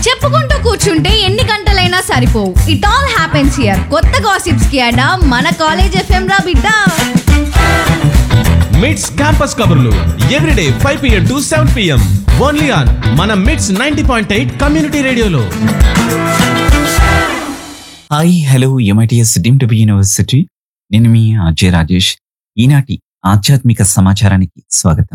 చెప్పుకుంటూ కూర్చుంటే ఎన్ని గంటలైనా సరిపోవు ఇట్ ఆల్ హ్యాపెన్స్ హియర్ కొత్త గాసిప్స్ కి అడా మన కాలేజ్ ఎఫ్ఎం రా బిడ్డ మిట్స్ క్యాంపస్ కబుర్లు everyday five PM to seven PM only on మన MITS ninety point eight community రేడియోలో hi hello MITS deemed to be university నేను మీ అజయ్ రాజేష్ ఈనాటి ఆధ్యాత్మిక సమాచారానికి స్వాగతం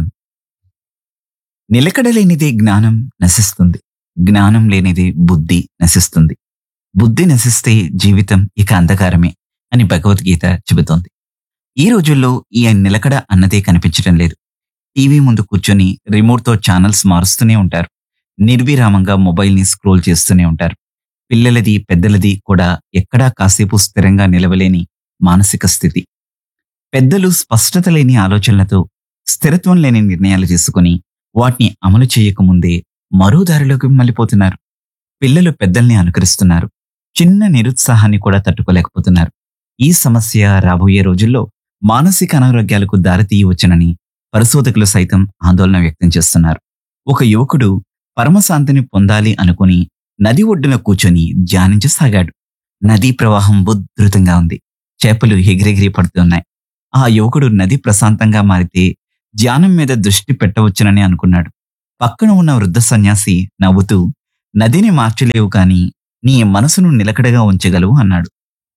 నిలకడలేనిదే జ్ఞానం నశిస్తుంది జ్ఞానం లేనిదే బుద్ధి నశిస్తుంది బుద్ధి నశిస్తే జీవితం ఇక అంధకారమే అని భగవద్గీత చెబుతోంది ఈ రోజుల్లో ఈ నిలకడ అన్నదే కనిపించడం లేదు టీవీ ముందు కూర్చొని రిమోట్తో ఛానల్స్ మారుస్తూనే ఉంటారు నిర్విరామంగా మొబైల్ని స్క్రోల్ చేస్తూనే ఉంటారు పిల్లలది పెద్దలది కూడా ఎక్కడా కాసేపు స్థిరంగా నిలవలేని మానసిక స్థితి పెద్దలు స్పష్టత లేని ఆలోచనలతో స్థిరత్వం లేని నిర్ణయాలు తీసుకుని వాటిని అమలు చేయకముందే మరో దారిలోకి మళ్ళీపోతున్నారు పిల్లలు పెద్దల్ని అనుకరిస్తున్నారు చిన్న నిరుత్సాహాన్ని కూడా తట్టుకోలేకపోతున్నారు ఈ సమస్య రాబోయే రోజుల్లో మానసిక అనారోగ్యాలకు దారితీయవచ్చునని పరిశోధకులు సైతం ఆందోళన వ్యక్తం చేస్తున్నారు ఒక యువకుడు పరమశాంతిని పొందాలి అనుకుని నది ఒడ్డున కూర్చొని ధ్యానించసాగాడు నదీ ప్రవాహం ఉధృతంగా ఉంది చేపలు ఎగిరెగిరి పడుతున్నాయి ఆ యువకుడు నది ప్రశాంతంగా మారితే ధ్యానం మీద దృష్టి పెట్టవచ్చునని అనుకున్నాడు పక్కన ఉన్న వృద్ధ సన్యాసి నవ్వుతూ నదిని మార్చలేవు కాని నీ మనసును నిలకడగా ఉంచగలవు అన్నాడు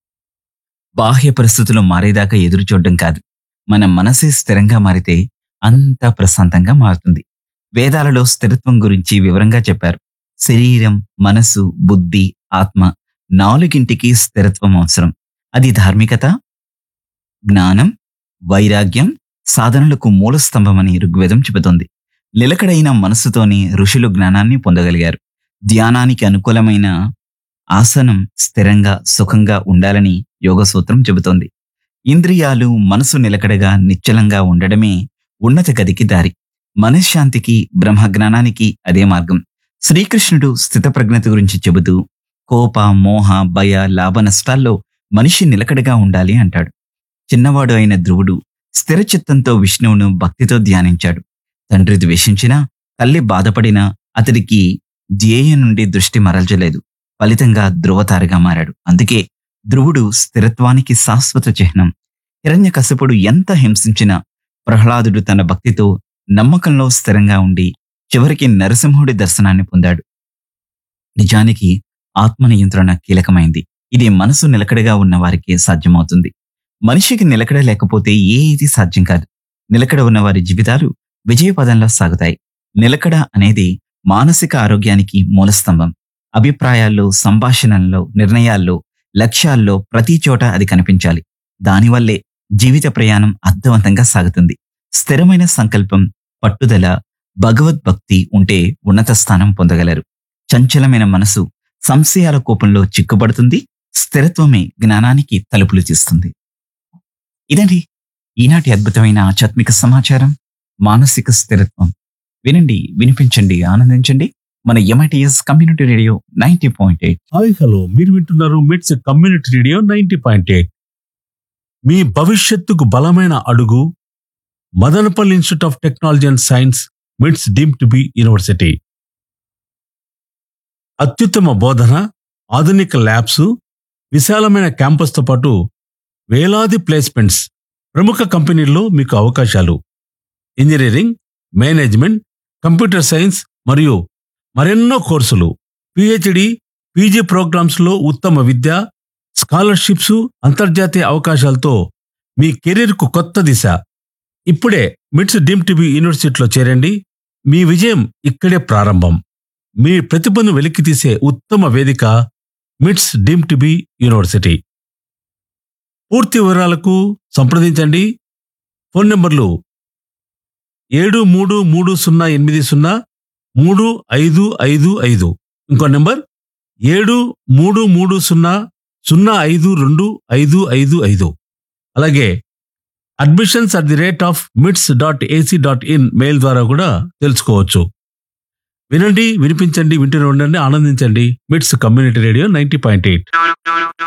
బాహ్య పరిస్థితులు మారేదాకా ఎదురు చూడడం కాదు మన మనసే స్థిరంగా మారితే అంతా ప్రశాంతంగా మారుతుంది వేదాలలో స్థిరత్వం గురించి వివరంగా చెప్పారు శరీరం మనసు బుద్ధి ఆత్మ నాలుగింటికి స్థిరత్వం అవసరం అది ధార్మికత జ్ఞానం వైరాగ్యం సాధనలకు మూల స్తంభమని ఋగ్వేదం చెబుతోంది నిలకడైన మనసుతోనే ఋషులు జ్ఞానాన్ని పొందగలిగారు ధ్యానానికి అనుకూలమైన ఆసనం స్థిరంగా సుఖంగా ఉండాలని యోగ సూత్రం చెబుతోంది ఇంద్రియాలు మనసు నిలకడగా నిశ్చలంగా ఉండడమే ఉన్నత గదికి దారి మనశ్శాంతికి బ్రహ్మజ్ఞానానికి అదే మార్గం శ్రీకృష్ణుడు స్థితప్రజ్ఞత గురించి చెబుతూ కోప మోహ భయ లాభ నష్టాల్లో మనిషి నిలకడగా ఉండాలి అంటాడు చిన్నవాడు అయిన ధ్రువుడు స్థిర చిత్తంతో విష్ణువును భక్తితో ధ్యానించాడు తండ్రి ద్వేషించినా తల్లి బాధపడినా అతడికి ధ్యేయం నుండి దృష్టి మరల్చలేదు ఫలితంగా ధ్రువతారగా మారాడు అందుకే ధ్రువుడు స్థిరత్వానికి శాశ్వత చిహ్నం హిరణ్యకశపుడు ఎంత హింసించినా ప్రహ్లాదుడు తన భక్తితో నమ్మకంలో స్థిరంగా ఉండి చివరికి నరసింహుడి దర్శనాన్ని పొందాడు నిజానికి ఆత్మ నియంత్రణ కీలకమైంది ఇది మనసు నిలకడగా ఉన్న వారికి సాధ్యమవుతుంది మనిషికి నిలకడ లేకపోతే ఏది సాధ్యం కాదు నిలకడ ఉన్న వారి జీవితాలు విజయపదంలో సాగుతాయి నిలకడ అనేది మానసిక ఆరోగ్యానికి మూలస్తంభం అభిప్రాయాల్లో సంభాషణల్లో నిర్ణయాల్లో లక్ష్యాల్లో ప్రతి చోట అది కనిపించాలి దానివల్లే జీవిత ప్రయాణం అర్థవంతంగా సాగుతుంది స్థిరమైన సంకల్పం పట్టుదల భగవద్భక్తి ఉంటే ఉన్నత స్థానం పొందగలరు చంచలమైన మనసు సంశయాల కోపంలో చిక్కుపడుతుంది స్థిరత్వమే జ్ఞానానికి తలుపులు తీస్తుంది ఇదండి ఈనాటి అద్భుతమైన ఆధ్యాత్మిక సమాచారం మానసిక స్థిరత్వం వినండి వినిపించండి ఆనందించండి మన MITS community radio ninety point eight hi hello మీరు వింటున్నారు MITS community radio ninety point eight మీ భవిష్యత్తుకు బలమైన అడుగు Madanapalle institute of technology and science MITS deemed to be university అత్యుత్తమ బోధన ఆధునిక ల్యాబ్స్ విశాలమైన క్యాంపస్తో పాటు వేలాది ప్లేస్మెంట్స్ ప్రముఖ కంపెనీల్లో మీకు అవకాశాలు ఇంజనీరింగ్ మేనేజ్మెంట్ కంప్యూటర్ సైన్స్ మరియు మరెన్నో కోర్సులు పిహెచ్డి పీజీ ప్రోగ్రామ్స్లో ఉత్తమ విద్య స్కాలర్షిప్స్ అంతర్జాతీయ అవకాశాలతో మీ కెరీర్కు కొత్త దిశ ఇప్పుడే మిట్స్ డీమ్ టీబీ యూనివర్సిటీలో చేరండి మీ విజయం ఇక్కడే ప్రారంభం మీ ప్రతిభను వెలికితీసే ఉత్తమ వేదిక మిట్స్ డీమ్ టీబీ యూనివర్సిటీ పూర్తి వివరాలకు సంప్రదించండి ఫోన్ నంబర్లు ఏడు మూడు మూడు సున్నా ఎనిమిది సున్నా మూడు ఐదు ఐదు ఐదు ఇంకో నెంబర్ ఏడు మూడు మూడు సున్నా సున్నా ఐదు రెండు ఐదు ఐదు ఐదు అలాగే admissions at the rate of MITS dot AC dot in mail ద్వారా కూడా తెలుసుకోవచ్చు వినండి వినిపించండి వింటూనే ఉండండి ఆనందించండి MITS community radio ninety point eight